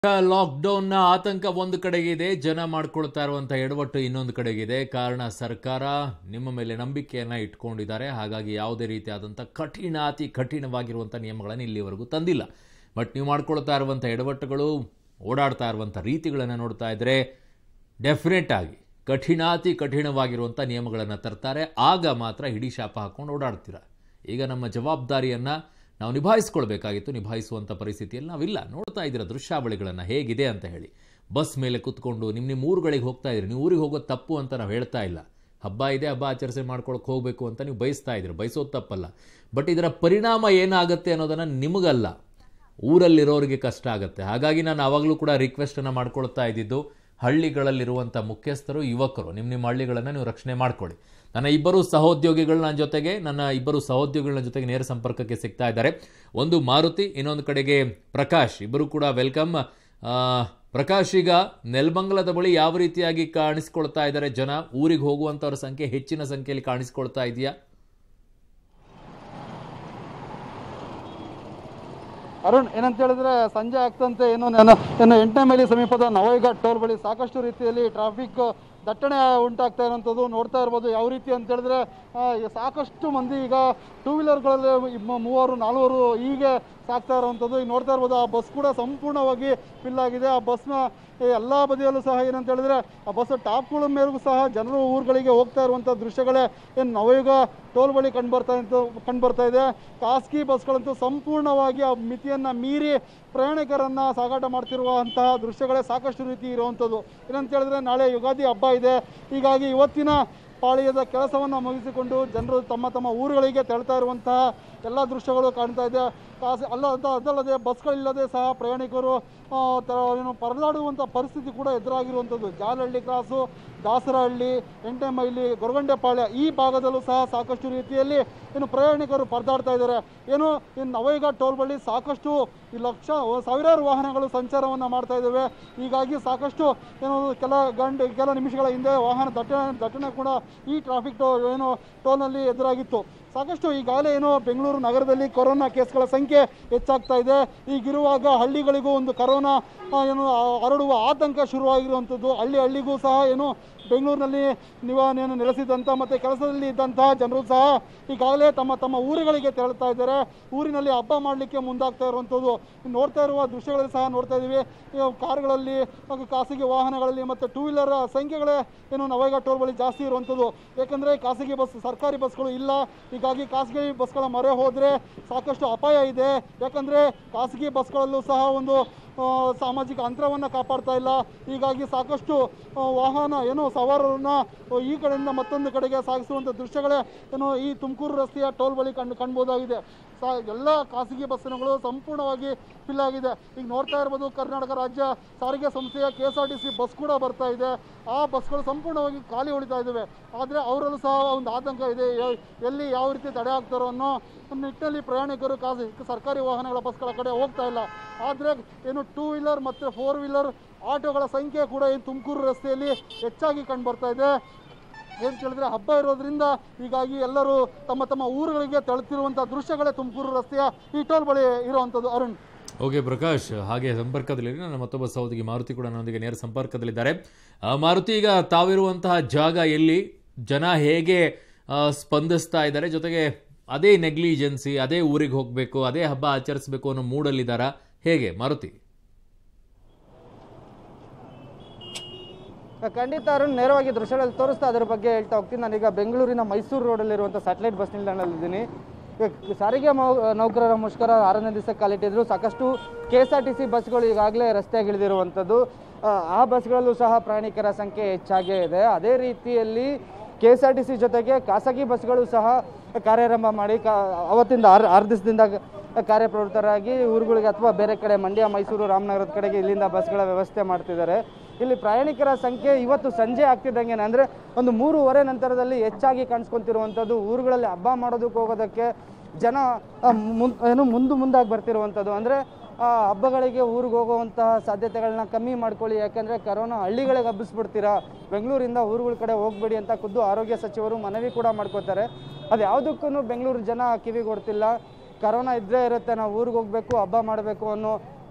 ಲಾಕ್ಡೌನ್ನ ಆತಂಕ ಒಂದು ಕಡೆಗಿದೆ ಜನ ಮಾಡ್ಕೊಳ್ತಾ ಇರುವಂಥ ಎಡವಟ್ಟು ಇನ್ನೊಂದು ಕಡೆಗಿದೆ ಕಾರಣ ಸರ್ಕಾರ ನಿಮ್ಮ ಮೇಲೆ ನಂಬಿಕೆಯನ್ನು ಇಟ್ಕೊಂಡಿದ್ದಾರೆ ಹಾಗಾಗಿ ಯಾವುದೇ ರೀತಿಯಾದಂಥ ಕಠಿಣ ಅತಿ ಕಠಿಣವಾಗಿರುವಂಥ ನಿಯಮಗಳನ್ನು ಇಲ್ಲಿವರೆಗೂ ತಂದಿಲ್ಲ ಬಟ್ ನೀವು ಮಾಡ್ಕೊಳ್ತಾ ಇರುವಂಥ ಎಡವಟ್ಟುಗಳು ಓಡಾಡ್ತಾ ಇರುವಂಥ ರೀತಿಗಳನ್ನು ನೋಡ್ತಾ ಇದ್ದರೆ ಡೆಫಿನೆಟ್ ಆಗಿ ಕಠಿಣಾತಿ ಕಠಿಣವಾಗಿರುವಂಥ ನಿಯಮಗಳನ್ನು ತರ್ತಾರೆ ಆಗ ಮಾತ್ರ ಹಿಡಿ ಶಾಪ ಹಾಕ್ಕೊಂಡು ಓಡಾಡ್ತೀರ ಈಗ ನಮ್ಮ ಜವಾಬ್ದಾರಿಯನ್ನು ನಾವು ನಿಭಾಯಿಸ್ಕೊಳ್ಬೇಕಾಗಿತ್ತು ನಿಭಾಯಿಸುವಂಥ ಪರಿಸ್ಥಿತಿಯಲ್ಲಿ ನಾವಿಲ್ಲ ನೋಡ್ತಾ ಇದ್ದೀರ ದೃಶ್ಯಾವಳಿಗಳನ್ನು ಹೇಗಿದೆ ಅಂತ ಹೇಳಿ ಬಸ್ ಮೇಲೆ ಕುತ್ಕೊಂಡು ನಿಮ್ಮ ನಿಮ್ಮ ಊರುಗಳಿಗೆ ಹೋಗ್ತಾ ಇದ್ದೀರಿ ನೀವು ಊರಿಗೆ ಹೋಗೋದು ತಪ್ಪು ಅಂತ ನಾವು ಹೇಳ್ತಾ ಇಲ್ಲ ಹಬ್ಬ ಇದೆ ಹಬ್ಬ ಆಚರಿಸಿ ಮಾಡ್ಕೊಳಕ್ಕೆ ಹೋಗಬೇಕು ಅಂತ ನೀವು ಬಯಸ್ತಾ ಇದ್ದೀರಿ ಬಯಸೋದು ತಪ್ಪಲ್ಲ ಬಟ್ ಇದರ ಪರಿಣಾಮ ಏನಾಗುತ್ತೆ ಅನ್ನೋದನ್ನು ನಿಮಗಲ್ಲ ಊರಲ್ಲಿರೋರಿಗೆ ಕಷ್ಟ ಆಗುತ್ತೆ ಹಾಗಾಗಿ ನಾನು ಆವಾಗಲೂ ಕೂಡ ರಿಕ್ವೆಸ್ಟನ್ನು ಮಾಡ್ಕೊಳ್ತಾ ಇದ್ದಿದ್ದು ಹಳ್ಳಿಗಳಲ್ಲಿರುವಂಥ ಮುಖ್ಯಸ್ಥರು ಯುವಕರು ನಿಮ್ಮ ನಿಮ್ಮ ಹಳ್ಳಿಗಳನ್ನು ನೀವು ರಕ್ಷಣೆ ಮಾಡ್ಕೊಳ್ಳಿ ನನ್ನ ಇಬ್ಬರು ಸಹೋದ್ಯೋಗಿಗಳ ನನ್ನ ಜೊತೆಗೆ ನನ್ನ ಇಬ್ಬರು ಸಹೋದ್ಯೋಗಿಗಳ ಜೊತೆಗೆ ನೇರ ಸಂಪರ್ಕಕ್ಕೆ ಸಿಗ್ತಾ ಇದ್ದಾರೆ ಒಂದು ಮಾರುತಿ ಇನ್ನೊಂದು ಕಡೆಗೆ ಪ್ರಕಾಶ್ ಇಬ್ಬರು ಕೂಡ ವೆಲ್ಕಮ್ ಆ, ಪ್ರಕಾಶ್ ಈಗ ನೆಲಮಂಗಲದ ಬಳಿ ಯಾವ ರೀತಿಯಾಗಿ ಕಾಣಿಸ್ಕೊಳ್ತಾ ಇದ್ದಾರೆ ಜನ ಊರಿಗೆ ಹೋಗುವಂಥವ್ರ ಸಂಖ್ಯೆ ಹೆಚ್ಚಿನ ಸಂಖ್ಯೆಯಲ್ಲಿ ಕಾಣಿಸ್ಕೊಳ್ತಾ ಇದೆಯಾ ಅರುಣ್ ಏನಂತ ಹೇಳಿದ್ರೆ ಸಂಜೆ ಆಗ್ತಂತೆ ಏನು ನಾನು ಏನು ಎಂಟನೇ ಮೈಲಿ ಸಮೀಪದ ನವೈಘಾಟ್ ಟೋಲ್ ಬಳಿ ಸಾಕಷ್ಟು ರೀತಿಯಲ್ಲಿ ಟ್ರಾಫಿಕ್ ದಟ್ಟಣೆ ಉಂಟಾಗ್ತಾ ಇರೋಂಥದ್ದು ನೋಡ್ತಾ ಇರ್ಬೋದು ಯಾವ ರೀತಿ ಅಂತ ಹೇಳಿದ್ರೆ ಆ, ಸಾಕಷ್ಟು ಮಂದಿ ಈಗ ಟೂ ವೀಲರ್ಗಳಲ್ಲಿ ಮೂವರು ನಾಲ್ವರು ಹೀಗೆ ಸಾಕ್ತಾ ಇರೋವಂಥದ್ದು ಈಗ ನೋಡ್ತಾ ಇರ್ಬೋದು ಆ ಬಸ್ ಕೂಡ ಸಂಪೂರ್ಣವಾಗಿ ಫಿಲ್ ಆಗಿದೆ ಆ ಬಸ್ನ ಎಲ್ಲ ಬದಿಯಲ್ಲೂ ಸಹ ಏನಂತ ಹೇಳಿದ್ರೆ ಆ ಬಸ್ ಟಾಪ್ಗಳ ಮೇಲೂ ಸಹ ಜನರು ಊರುಗಳಿಗೆ ಹೋಗ್ತಾ ಇರುವಂಥ ದೃಶ್ಯಗಳೇ ಏನು ನವಯುಗ ಟೋಲ್ ಬಳಿ ಕಂಡು ಬರ್ತಾ ಇತ್ತು ಕಂಡು ಬರ್ತಾ ಇದೆ ಖಾಸಗಿ ಬಸ್ಗಳಂತೂ ಸಂಪೂರ್ಣವಾಗಿ ಆ ಮಿತಿಯನ್ನು ಮೀರಿ ಪ್ರಯಾಣಿಕರನ್ನು ಸಾಗಾಟ ಮಾಡ್ತಿರುವಂತಹ ದೃಶ್ಯಗಳೇ ಸಾಕಷ್ಟು ರೀತಿ ಇರುವಂಥದ್ದು ಏನಂತ ಹೇಳಿದ್ರೆ ನಾಳೆ ಯುಗಾದಿ ಹಬ್ಬ ಇದೆ ಹೀಗಾಗಿ ಇವತ್ತಿನ ಪಾಳಿಯದ ಕೆಲಸವನ್ನು ಮುಗಿಸಿಕೊಂಡು ಜನರು ತಮ್ಮ ತಮ್ಮ ಊರುಗಳಿಗೆ ತೆರಳ್ತಾ ಇರುವಂತಹ ಎಲ್ಲ ದೃಶ್ಯಗಳು ಕಾಣ್ತಾ ಇದೆ ಕಾಸು ಅಲ್ಲ ಅದ ಅದಲ್ಲದೆ ಬಸ್ಗಳಿಲ್ಲದೆ ಸಹ ಪ್ರಯಾಣಿಕರು ಆ, ತ ಏನು ಪರದಾಡುವಂಥ ಪರಿಸ್ಥಿತಿ ಕೂಡ ಎದುರಾಗಿರುವಂಥದ್ದು ಜಾಲಹಳ್ಳಿ ಕ್ರಾಸು ದಾಸರಹಳ್ಳಿ ಎಂಟೆ ಮೈಲಿ ಗೊರಗೊಂಡೆಪಾಳ್ಯ ಈ ಭಾಗದಲ್ಲೂ ಸಹ ಸಾಕಷ್ಟು ರೀತಿಯಲ್ಲಿ ಏನು ಪ್ರಯಾಣಿಕರು ಪರದಾಡ್ತಾ ಇದ್ದಾರೆ ಏನು ಇನ್ನು ನವೈಘಾಟ್ ಟೋಲ್ ಬಳಿ ಸಾಕಷ್ಟು ಈ ಲಕ್ಷ ಸಾವಿರಾರು ವಾಹನಗಳು ಸಂಚಾರವನ್ನು ಮಾಡ್ತಾ ಇದ್ದಾವೆ ಹೀಗಾಗಿ ಸಾಕಷ್ಟು ಏನು ಕೆಲ ಗಂಟೆ ಕೆಲ ನಿಮಿಷಗಳ ಹಿಂದೆ ವಾಹನ ದಟ್ಟಣೆ ದಟ್ಟಣೆ ಕೂಡ ಈ ಟ್ರಾಫಿಕ್ ಟೋ ಏನು ಟೋಲ್ನಲ್ಲಿ ಎದುರಾಗಿತ್ತು ಸಾಕಷ್ಟು ಈಗಾಗಲೇ ಏನು ಬೆಂಗಳೂರು ನಗರದಲ್ಲಿ ಕೊರೋನಾ ಕೇಸ್ಗಳ ಸಂಖ್ಯೆ ಹೆಚ್ಚಾಗ್ತಾ ಇದೆ ಈಗಿರುವಾಗ ಹಳ್ಳಿಗಳಿಗೂ ಒಂದು ಕೊರೋನಾ ಆ, ಏನು ಆ, ಹರಡುವ ಆತಂಕ ಶುರುವಾಗಿರುವಂಥದ್ದು ಹಳ್ಳಿ ಹಳ್ಳಿಗೂ ಸಹ ಏನು ಬೆಂಗಳೂರಿನಲ್ಲಿ ನಿವಾರಣೆಯನ್ನು ನೆಲೆಸಿದಂಥ ಮತ್ತು ಕೆಲಸದಲ್ಲಿ ಇದ್ದಂತಹ ಜನರು ಸಹ ಈಗಾಗಲೇ ತಮ್ಮ ತಮ್ಮ ಊರುಗಳಿಗೆ ತೆರಳ್ತಾ ಇದ್ದಾರೆ ಊರಿನಲ್ಲಿ ಹಬ್ಬ ಮಾಡಲಿಕ್ಕೆ ಮುಂದಾಗ್ತಾ ಇರುವಂಥದ್ದು ಇನ್ನು ನೋಡ್ತಾ ಇರುವ ದೃಶ್ಯಗಳಲ್ಲಿ ಸಹ ನೋಡ್ತಾ ಇದ್ದೀವಿ ಈ ಕಾರುಗಳಲ್ಲಿ ಹಾಗೂ ಖಾಸಗಿ ವಾಹನಗಳಲ್ಲಿ ಮತ್ತು ಟೂ ವೀಲರ್ ಸಂಖ್ಯೆಗಳೇ ಏನು ನವೈಘಾಟ್ ಟೋಲ್ ಬಳಿ ಜಾಸ್ತಿ ಇರುವಂಥದ್ದು ಯಾಕಂದರೆ ಖಾಸಗಿ ಬಸ್ ಸರ್ಕಾರಿ ಬಸ್ಗಳು ಇಲ್ಲ ಹೀಗಾಗಿ ಖಾಸಗಿ ಬಸ್ಗಳ ಮೊರೆ ಹೋದರೆ ಸಾಕಷ್ಟು ಅಪಾಯ ಇದೆ ಯಾಕಂದರೆ ಖಾಸಗಿ ಬಸ್ಗಳಲ್ಲೂ ಸಹ ಒಂದು ಆ, ಸಾಮಾಜಿಕ ಅಂತರವನ್ನು ಕಾಪಾಡ್ತಾ ಇಲ್ಲ ಹೀಗಾಗಿ ಸಾಕಷ್ಟು ಆ, ವಾಹನ ಏನು ಸವಾರರನ್ನ ಈ ಕಡೆಯಿಂದ ಮತ್ತೊಂದು ಕಡೆಗೆ ಸಾಗಿಸುವಂಥ ದೃಶ್ಯಗಳೇ ಏನು ಈ ತುಮಕೂರು ರಸ್ತೆಯ ಟೋಲ್ ಬಳಿ ಕಂಡು ಕಾಣ್ಬೋದಾಗಿದೆ ಸಾ ಎಲ್ಲ ಖಾಸಗಿ ಬಸ್ಸುಗಳು ಸಂಪೂರ್ಣವಾಗಿ ಫಿಲ್ ಆಗಿದೆ ಈಗ ನೋಡ್ತಾ ಇರ್ಬೋದು ಕರ್ನಾಟಕ ರಾಜ್ಯ ಸಾರಿಗೆ ಸಂಸ್ಥೆಯ K S R T C bus ಕೂಡ ಬರ್ತಾ ಇದೆ ಆ ಬಸ್ಗಳು ಸಂಪೂರ್ಣವಾಗಿ ಖಾಲಿ ಉಳಿತಾ ಇದ್ದಾವೆ ಆದರೆ ಅವರಲ್ಲೂ ಸಹ ಒಂದು ಆತಂಕ ಇದೆ ಎ- ಎಲ್ಲಿ ಯಾವ ರೀತಿ ತಡೆ ಆಗ್ತಾರೋ ಅನ್ನೋ ಒಂದು ನಿಟ್ಟಿನಲ್ಲಿ ಪ್ರಯಾಣಿಕರು ಖಾಸಗಿ ಸರ್ಕಾರಿ ವಾಹನಗಳ ಬಸ್ಗಳ ಕಡೆ ಹೋಗ್ತಾ ಇಲ್ಲ ಆದರೆ ಏನು ಟೂ ವೀಲರ್ ಮತ್ತು ಫೋರ್ ವೀಲರ್ ಆಟೋಗಳ ಸಂಖ್ಯೆ ಕೂಡ ಈ ತುಮಕೂರು ರಸ್ತೆಯಲ್ಲಿ ಹೆಚ್ಚಾಗಿ ಕಂಡು ಬರ್ತಾ ಇದೆ ಏನು ಕೇಳಿದ್ರೆ ಹಬ್ಬ ಇರೋದ್ರಿಂದ ಹೀಗಾಗಿ ಎಲ್ಲರೂ ತಮ್ಮ ತಮ್ಮ ಊರುಗಳಿಗೆ ತೆರಳುತ್ತಿರುವಂಥ ದೃಶ್ಯಗಳೇ ತುಮಕೂರು ರಸ್ತೆಯ ಈ ಟೋಲ್ ಬಳಿ ಇರುವಂಥದ್ದು ಅರುಣ್ ಓಕೆ ಪ್ರಕಾಶ್ ಹಾಗೆ ಸಂಪರ್ಕದಲ್ಲಿ ನನ್ನ ಮತ್ತೊಬ್ಬ ಸಹೋದರಿ ಮಾರುತಿ ಕೂಡ ನನ್ನೊಂದಿಗೆ ನೇರ ಸಂಪರ್ಕದಲ್ಲಿದ್ದಾರೆ ಆ, ಮಾರುತಿ ಈಗ ತಾವಿರುವಂತಹ ಜಾಗ ಎಲ್ಲಿ ಜನ ಹೇಗೆ ಆ, ಸ್ಪಂದಿಸ್ತಾ ಇದ್ದಾರೆ ಜೊತೆಗೆ ಅದೇ ನೆಗ್ಲಿಜೆನ್ಸಿ ಅದೇ ಊರಿಗೆ ಹೋಗಬೇಕು ಅದೇ ಹಬ್ಬ ಆಚರಿಸಬೇಕು ಅನ್ನೋ ಮೂಡಲ್ಲಿದ್ದಾರಾ ಹೇಗೆ ಮಾರುತಿ ಖಂಡಿತ ಅರುಣ್ ನೇರವಾಗಿ ದೃಶ್ಯಗಳಲ್ಲಿ ತೋರಿಸ್ತಾ ಅದರ ಬಗ್ಗೆ ಹೇಳ್ತಾ ಹೋಗ್ತೀನಿ ನಾನೀಗ ಬೆಂಗಳೂರಿನ ಮೈಸೂರು ರೋಡಲ್ಲಿರುವಂಥ ಸ್ಯಾಟಲೈಟ್ ಬಸ್ ನಿಲ್ದಾಣದಲ್ಲಿದ್ದೀನಿ ಈಗ ಸಾರಿಗೆ ಮೌ- ನೌಕರರ ಮುಷ್ಕರ ಆರನೇ ದಿವಸ ಕಾಲಿಟ್ಟಿದ್ರು ಸಾಕಷ್ಟು K S R T C ಬಸ್ಗಳು ಈಗಾಗಲೇ ರಸ್ತೆಗಿಳಿದಿರುವಂಥದ್ದು ಆ, ಆ ಬಸ್ಗಳಲ್ಲೂ ಸಹ ಪ್ರಯಾಣಿಕರ ಸಂಖ್ಯೆ ಹೆಚ್ಚಾಗೇ ಇದೆ ಅದೇ ರೀತಿಯಲ್ಲಿ K S R T C ಜೊತೆಗೆ ಖಾಸಗಿ ಬಸ್ಗಳು ಸಹ ಕಾರ್ಯಾರಂಭ ಮಾಡಿ ಕಾ ಅವತ್ತಿಂದ ಆರು ಆರು ದಿವಸದಿಂದ ಕಾರ್ಯಪ್ರವೃತ್ತರಾಗಿ ಊರುಗಳಿಗೆ ಅಥವಾ ಬೇರೆ ಕಡೆ ಮಂಡ್ಯ ಮೈಸೂರು ರಾಮನಗರದ ಕಡೆಗೆ ಇಲ್ಲಿಂದ ಬಸ್ಗಳ ವ್ಯವಸ್ಥೆ ಮಾಡ್ತಿದ್ದಾರೆ ಇಲ್ಲಿ ಪ್ರಯಾಣಿಕರ ಸಂಖ್ಯೆ ಇವತ್ತು ಸಂಜೆ ಆಗ್ತಿದ್ದಂಗೆ ಅಂದರೆ ಒಂದು ಮೂರುವರೆ ನಂತರದಲ್ಲಿ ಹೆಚ್ಚಾಗಿ ಕಾಣಿಸ್ಕೊಂತಿರುವಂಥದ್ದು ಊರುಗಳಲ್ಲಿ ಹಬ್ಬ ಮಾಡೋದಕ್ಕೆ ಹೋಗೋದಕ್ಕೆ ಜನ ಆ, ಮುನ್ ಏನು ಮುಂದೆ ಮುಂದಾಗಿ ಬರ್ತಿರುವಂಥದ್ದು ಅಂದರೆ ಹಬ್ಬಗಳಿಗೆ ಊರಿಗೆ ಹೋಗುವಂತಹ ಸಾಧ್ಯತೆಗಳನ್ನ ಕಮ್ಮಿ ಮಾಡ್ಕೊಳ್ಳಿ ಯಾಕಂದರೆ ಕರೋನಾ ಹಳ್ಳಿಗಳಿಗೆ ಹಬ್ಬಿಸ್ಬಿಡ್ತೀರಾ ಬೆಂಗಳೂರಿಂದ ಊರುಗಳ ಕಡೆ ಹೋಗಬೇಡಿ ಅಂತ ಖುದ್ದು ಆರೋಗ್ಯ ಸಚಿವರು ಮನವಿ ಕೂಡ ಮಾಡ್ಕೋತಾರೆ ಅದು ಯಾವುದಕ್ಕೂ ಬೆಂಗಳೂರು ಜನ ಕಿವಿಗೊಡ್ತಿಲ್ಲ ಕರೋನಾ ಇದ್ದೇ ಇರುತ್ತೆ ನಾವು ಊರಿಗೆ ಹೋಗಬೇಕು ಹಬ್ಬ ಮಾಡಬೇಕು ಅನ್ನೋ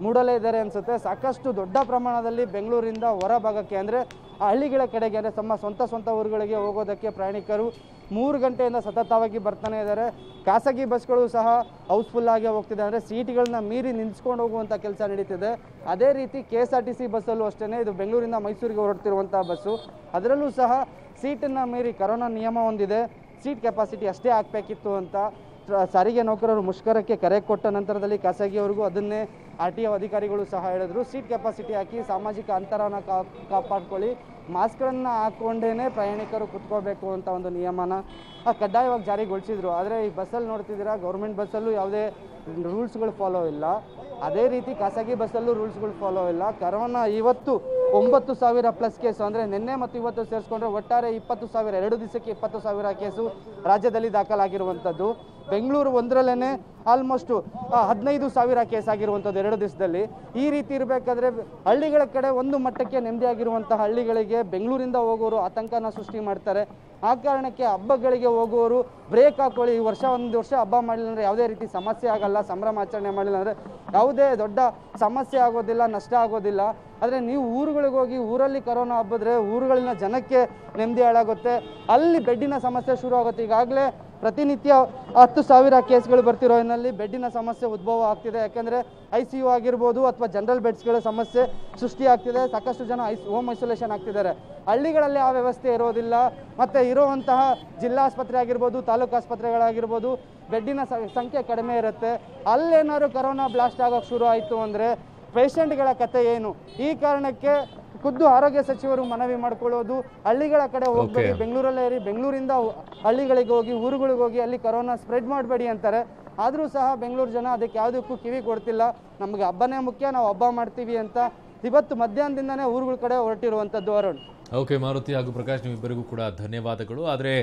ಮೂಡಲೇ ಇದ್ದಾರೆ ಅನಿಸುತ್ತೆ ಸಾಕಷ್ಟು ದೊಡ್ಡ ಪ್ರಮಾಣದಲ್ಲಿ ಬೆಂಗಳೂರಿಂದ ಹೊರ ಭಾಗಕ್ಕೆ ಅಂದರೆ ಹಳ್ಳಿಗಳ ಕಡೆಗೆ ಅಂದರೆ ತಮ್ಮ ಸ್ವಂತ ಸ್ವಂತ ಊರುಗಳಿಗೆ ಹೋಗೋದಕ್ಕೆ ಪ್ರಯಾಣಿಕರು ಮೂರು ಗಂಟೆಯಿಂದ ಸತತವಾಗಿ ಬರ್ತಾನೆ ಇದ್ದಾರೆ ಖಾಸಗಿ ಬಸ್ಗಳು ಸಹ ಹೌಸ್ಫುಲ್ ಆಗಿ ಹೋಗ್ತಿದೆ ಅಂದರೆ ಸೀಟ್ಗಳನ್ನ ಮೀರಿ ನಿಲ್ಸ್ಕೊಂಡು ಹೋಗುವಂಥ ಕೆಲಸ ನಡೀತಿದೆ ಅದೇ ರೀತಿ K S R T C ಬಸ್ಸಲ್ಲೂ ಅಷ್ಟೇ ಇದು ಬೆಂಗಳೂರಿಂದ ಮೈಸೂರಿಗೆ ಹೊರಡ್ತಿರುವಂಥ ಬಸ್ಸು ಅದರಲ್ಲೂ ಸಹ ಸೀಟನ್ನು ಮೀರಿ ಕರೋನಾ ನಿಯಮ ಹೊಂದಿದೆ ಸೀಟ್ ಕೆಪಾಸಿಟಿ ಅಷ್ಟೇ ಹಾಕಬೇಕಿತ್ತು ಅಂತ ಟ್ರ- ಸಾರಿಗೆ ನೌಕರರು ಮುಷ್ಕರಕ್ಕೆ ಕರೆ ಕೊಟ್ಟ ನಂತರದಲ್ಲಿ ಖಾಸಗಿಯವರಿಗೂ ಅದನ್ನೇ ಆರ್ ಟಿ ಒ ಅಧಿಕಾರಿಗಳು ಸಹ ಹೇಳಿದ್ರು ಸೀಟ್ ಕೆಪಾಸಿಟಿ ಹಾಕಿ ಸಾಮಾಜಿಕ ಅಂತರನ ಕಾ- ಕಾಪಾಡ್ಕೊಳ್ಳಿ ಮಾಸ್ಕ್ಗಳನ್ನು ಹಾಕ್ಕೊಂಡೇ ಪ್ರಯಾಣಿಕರು ಕುತ್ಕೋಬೇಕು ಅಂತ ಒಂದು ನಿಯಮನ ಆ, ಕಡ್ಡಾಯವಾಗಿ ಜಾರಿಗೊಳಿಸಿದ್ರು ಆದರೆ ಈ ಬಸ್ಸಲ್ಲಿ ನೋಡ್ತಿದ್ದೀರಾ ಗೌರ್ಮೆಂಟ್ ಬಸ್ಸಲ್ಲೂ ಯಾವುದೇ ರೂಲ್ಸ್ಗಳು ಫಾಲೋ ಇಲ್ಲ ಅದೇ ರೀತಿ ಖಾಸಗಿ ಬಸ್ಸಲ್ಲೂ ರೂಲ್ಸ್ಗಳು ಫಾಲೋ ಇಲ್ಲ ಕರೋನಾ ಇವತ್ತು ಒಂಬತ್ತು ಸಾವಿರ ಪ್ಲಸ್ ಕೇಸು ಅಂದರೆ ನಿನ್ನೆ ಮತ್ತು ಇವತ್ತು ಸೇರಿಸ್ಕೊಂಡ್ರೆ ಒಟ್ಟಾರೆ ಇಪ್ಪತ್ತು ಸಾವಿರ ಎರಡು ದಿವಸಕ್ಕೆ ಇಪ್ಪತ್ತು ಸಾವಿರ ಕೇಸು ರಾಜ್ಯದಲ್ಲಿ ದಾಖಲಾಗಿರುವಂಥದ್ದು ಬೆಂಗಳೂರು ಒಂದರಲ್ಲೇ ಆಲ್ಮೋಸ್ಟು ಹದಿನೈದು ಸಾವಿರ ಕೇಸ್ ಆಗಿರುವಂಥದ್ದು ಎರಡು ದಿವಸದಲ್ಲಿ ಈ ರೀತಿ ಇರಬೇಕಾದ್ರೆ ಹಳ್ಳಿಗಳ ಕಡೆ ಒಂದು ಮಟ್ಟಕ್ಕೆ ನೆಮ್ಮದಿಯಾಗಿರುವಂಥ ಹಳ್ಳಿಗಳಿಗೆ ಬೆಂಗಳೂರಿಂದ ಹೋಗೋರು ಆತಂಕನ ಸೃಷ್ಟಿ ಮಾಡ್ತಾರೆ ಆ ಕಾರಣಕ್ಕೆ ಹಬ್ಬಗಳಿಗೆ ಹೋಗುವವರು ಬ್ರೇಕ್ ಹಾಕೊಳ್ಳಿ ಈ ವರ್ಷ ಒಂದು ವರ್ಷ ಹಬ್ಬ ಮಾಡಲಿಲ್ಲ ಅಂದರೆ ಯಾವುದೇ ರೀತಿ ಸಮಸ್ಯೆ ಆಗಲ್ಲ ಸಂಭ್ರಮಾಚರಣೆ ಮಾಡಲಿಲ್ಲ ಅಂದರೆ ಯಾವುದೇ ದೊಡ್ಡ ಸಮಸ್ಯೆ ಆಗೋದಿಲ್ಲ ನಷ್ಟ ಆಗೋದಿಲ್ಲ ಆದರೆ ನೀವು ಊರುಗಳಿಗೆ ಹೋಗಿ ಊರಲ್ಲಿ ಕರೋನಾ ಹಬ್ಬದ್ರೆ ಊರುಗಳಿನ ಜನಕ್ಕೆ ನೆಮ್ಮದಿ ಹಾಳಾಗುತ್ತೆ ಅಲ್ಲಿ ಬೆಡ್ಡಿನ ಸಮಸ್ಯೆ ಶುರು ಆಗುತ್ತೆ ಈಗಾಗಲೇ ಪ್ರತಿನಿತ್ಯ ಹತ್ತು ಸಾವಿರ ಕೇಸ್ಗಳು ಬರ್ತಿರೋ ಹಿನ್ನೆಲೆಯಲ್ಲಿ ಬೆಡ್ಡಿನ ಸಮಸ್ಯೆ ಉದ್ಭವ ಆಗ್ತಿದೆ ಯಾಕೆಂದರೆ ಐ ಸಿ ಯು ಆಗಿರ್ಬೋದು ಅಥವಾ ಜನರಲ್ ಬೆಡ್ಸ್ಗಳ ಸಮಸ್ಯೆ ಸೃಷ್ಟಿ ಆಗ್ತಿದೆ ಸಾಕಷ್ಟು ಜನ ಐಸ್ ಹೋಮ್ ಐಸೋಲೇಷನ್ ಆಗ್ತಿದ್ದಾರೆ ಹಳ್ಳಿಗಳಲ್ಲಿ ಆ ವ್ಯವಸ್ಥೆ ಇರೋದಿಲ್ಲ ಮತ್ತು ಇರುವಂತಹ ಜಿಲ್ಲಾ ಆಸ್ಪತ್ರೆ ಆಗಿರ್ಬೋದು ತಾಲೂಕು ಆಸ್ಪತ್ರೆಗಳಾಗಿರ್ಬೋದು ಬೆಡ್ಡಿನ ಸ- ಸಂಖ್ಯೆ ಕಡಿಮೆ ಇರುತ್ತೆ ಅಲ್ಲೇನಾದ್ರು ಕರೋನಾ ಬ್ಲಾಸ್ಟ್ ಆಗೋಕ್ಕೆ ಶುರು ಆಯಿತು ಅಂದರೆ ಪೇಷಂಟ್ಗಳ ಕತೆ ಏನು ಈ ಕಾರಣಕ್ಕೆ ಖುದ್ದು ಆರೋಗ್ಯ ಸಚಿವರು ಮನವಿ ಮಾಡ್ಕೊಳ್ಳೋದು ಹಳ್ಳಿಗಳ ಕಡೆ ಹೋಗ್ಬೇಡಿ Okay. ಬೆಂಗಳೂರಲ್ಲೇ ಇರಿ ಬೆಂಗಳೂರಿಂದ ಹಳ್ಳಿಗಳಿಗೆ ಹೋಗಿ ಊರುಗಳಿಗೆ ಹೋಗಿ ಅಲ್ಲಿ ಕರೋನಾ ಸ್ಪ್ರೆಡ್ ಮಾಡಬೇಡಿ ಅಂತಾರೆ ಆದರೂ ಸಹ ಬೆಂಗಳೂರು ಜನ ಅದಕ್ಕೆ ಯಾವುದಕ್ಕೂ ಕಿವಿ ಕೊಡ್ತಿಲ್ಲ ನಮಗೆ ಹಬ್ಬನೇ ಮುಖ್ಯ ನಾವು ಹಬ್ಬ ಮಾಡ್ತೀವಿ ಅಂತ ಇವತ್ತು ಮಧ್ಯಾಹ್ನದಿಂದನೇ ಊರುಗಳ ಕಡೆ ಹೊರಟಿರುವಂಥದ್ದು ಅರುಣ್ ಓಕೆ ಮಾರುತಿ ಹಾಗೂ ಪ್ರಕಾಶ್ ನಿಮ್ಮಿಬ್ಬರಿಗೂ ಕೂಡ ಧನ್ಯವಾದಗಳು ಆದರೆ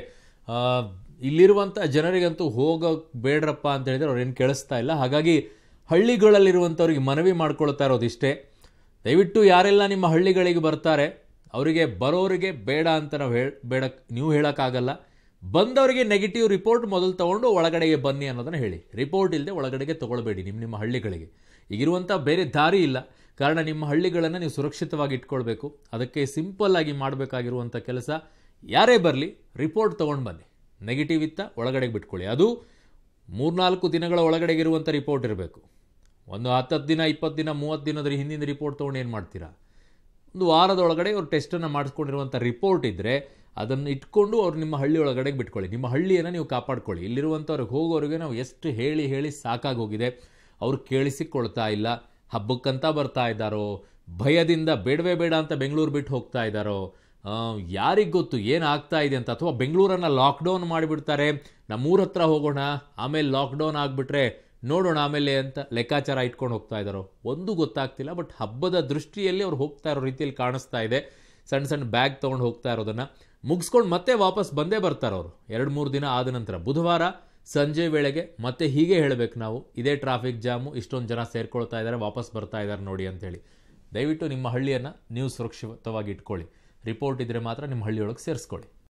ಇಲ್ಲಿರುವಂಥ ಜನರಿಗಂತೂ ಹೋಗೋಕೆ ಬೇಡ್ರಪ್ಪ ಅಂತ ಹೇಳಿದ್ರೆ ಅವ್ರೇನು ಕೇಳಿಸ್ತಾ ಇಲ್ಲ ಹಾಗಾಗಿ ಹಳ್ಳಿಗಳಲ್ಲಿರುವಂಥವ್ರಿಗೆ ಮನವಿ ಮಾಡ್ಕೊಳ್ತಾ ಇರೋದು ಇಷ್ಟೇ ದಯವಿಟ್ಟು ಯಾರೆಲ್ಲ ನಿಮ್ಮ ಹಳ್ಳಿಗಳಿಗೆ ಬರ್ತಾರೆ ಅವರಿಗೆ ಬರೋರಿಗೆ ಬೇಡ ಅಂತ ನಾವು ಹೇಳ ಬೇಡ ನೀವು ಹೇಳೋಕ್ಕಾಗಲ್ಲ ಬಂದವರಿಗೆ ನೆಗೆಟಿವ್ ರಿಪೋರ್ಟ್ ಮೊದಲು ತಗೊಂಡು ಒಳಗಡೆಗೆ ಬನ್ನಿ ಅನ್ನೋದನ್ನು ಹೇಳಿ ರಿಪೋರ್ಟ್ ಇಲ್ಲದೆ ಒಳಗಡೆಗೆ ತಗೊಳ್ಬೇಡಿ ನಿಮ್ಮ ನಿಮ್ಮ ಹಳ್ಳಿಗಳಿಗೆ ಈಗಿರುವಂಥ ಬೇರೆ ದಾರಿ ಇಲ್ಲ ಕಾರಣ ನಿಮ್ಮ ಹಳ್ಳಿಗಳನ್ನು ನೀವು ಸುರಕ್ಷಿತವಾಗಿ ಇಟ್ಕೊಳ್ಬೇಕು ಅದಕ್ಕೆ ಸಿಂಪಲ್ ಆಗಿ ಮಾಡಬೇಕಾಗಿರುವಂಥ ಕೆಲಸ ಯಾರೇ ಬರಲಿ ರಿಪೋರ್ಟ್ ತೊಗೊಂಡು ಬನ್ನಿ ನೆಗೆಟಿವ್ ಇತ್ತ ಒಳಗಡೆಗೆ ಬಿಟ್ಕೊಳ್ಳಿ ಅದು ಮೂರ್ನಾಲ್ಕು ದಿನಗಳ ಒಳಗಡೆಗೆ ಇರುವಂಥ ರಿಪೋರ್ಟ್ ಇರಬೇಕು ಒಂದು ಹತ್ತತ್ತು ದಿನ ಇಪ್ಪತ್ತು ದಿನ ಮೂವತ್ತು ದಿನದ ಹಿಂದಿನ ರಿಪೋರ್ಟ್ ತೊಗೊಂಡು ಏನು ಮಾಡ್ತೀರಾ ಒಂದು ವಾರದೊಳಗಡೆ ಅವ್ರು ಟೆಸ್ಟನ್ನು ಮಾಡಿಸ್ಕೊಂಡಿರುವಂಥ ರಿಪೋರ್ಟ್ ಇದ್ದರೆ ಅದನ್ನು ಇಟ್ಕೊಂಡು ಅವ್ರು ನಿಮ್ಮ ಹಳ್ಳಿ ಒಳಗಡೆ ಬಿಟ್ಕೊಳ್ಳಿ ನಿಮ್ಮ ಹಳ್ಳಿಯನ್ನು ನೀವು ಕಾಪಾಡ್ಕೊಳ್ಳಿ ಇಲ್ಲಿರುವಂಥವ್ರಿಗೆ ಹೋಗೋರಿಗೆ ನಾವು ಎಷ್ಟು ಹೇಳಿ ಹೇಳಿ ಸಾಕಾಗಿ ಹೋಗಿದೆ ಅವ್ರು ಕೇಳಿಸಿಕೊಳ್ತಾ ಇಲ್ಲ ಹಬ್ಬಕ್ಕಂತ ಬರ್ತಾ ಇದ್ದಾರೋ ಭಯದಿಂದ ಬೇಡವೇ ಬೇಡ ಅಂತ ಬೆಂಗಳೂರು ಬಿಟ್ಟು ಹೋಗ್ತಾ ಇದ್ದಾರೋ ಯಾರಿಗೆ ಗೊತ್ತು ಏನು ಆಗ್ತಾ ಇದೆ ಅಂತ ಅಥವಾ ಬೆಂಗಳೂರನ್ನು ಲಾಕ್ಡೌನ್ ಮಾಡಿಬಿಡ್ತಾರೆ ನಮ್ಮೂರ ಹತ್ರ ಹೋಗೋಣ ಆಮೇಲೆ ಲಾಕ್ಡೌನ್ ಆಗಿಬಿಟ್ರೆ ನೋಡೋಣ ಆಮೇಲೆ ಅಂತ ಲೆಕ್ಕಾಚಾರ ಇಟ್ಕೊಂಡು ಹೋಗ್ತಾ ಇದ್ದಾರೋ ಒಂದು ಗೊತ್ತಾಗ್ತಿಲ್ಲ ಬಟ್ ಹಬ್ಬದ ದೃಷ್ಟಿಯಲ್ಲಿ ಅವ್ರು ಹೋಗ್ತಾ ಇರೋ ರೀತಿಯಲ್ಲಿ ಕಾಣಿಸ್ತಾ ಇದೆ ಸಣ್ಣ ಸಣ್ಣ ಬ್ಯಾಗ್ ತೊಗೊಂಡು ಹೋಗ್ತಾ ಇರೋದನ್ನು ಮುಗಿಸ್ಕೊಂಡು ಮತ್ತೆ ವಾಪಸ್ ಬಂದೇ ಬರ್ತಾರೆ ಅವರು ಎರಡು ಮೂರು ದಿನ ಆದ ನಂತರ ಬುಧವಾರ ಸಂಜೆ ವೇಳೆಗೆ ಮತ್ತೆ ಹೀಗೆ ಹೇಳಬೇಕು ನಾವು ಇದೇ ಟ್ರಾಫಿಕ್ ಜಾಮು ಇಷ್ಟೊಂದು ಜನ ಸೇರ್ಕೊಳ್ತಾ ಇದ್ದಾರೆ ವಾಪಸ್ ಬರ್ತಾ ಇದ್ದಾರೆ ನೋಡಿ ಅಂತೇಳಿ ದಯವಿಟ್ಟು ನಿಮ್ಮ ಹಳ್ಳಿಯನ್ನು ನೀವು ಸುರಕ್ಷಿತವಾಗಿ ಇಟ್ಕೊಳ್ಳಿ ರಿಪೋರ್ಟ್ ಇದ್ದರೆ ಮಾತ್ರ ನಿಮ್ಮ ಹಳ್ಳಿಯೊಳಗೆ ಸೇರಿಸ್ಕೊಳ್ಳಿ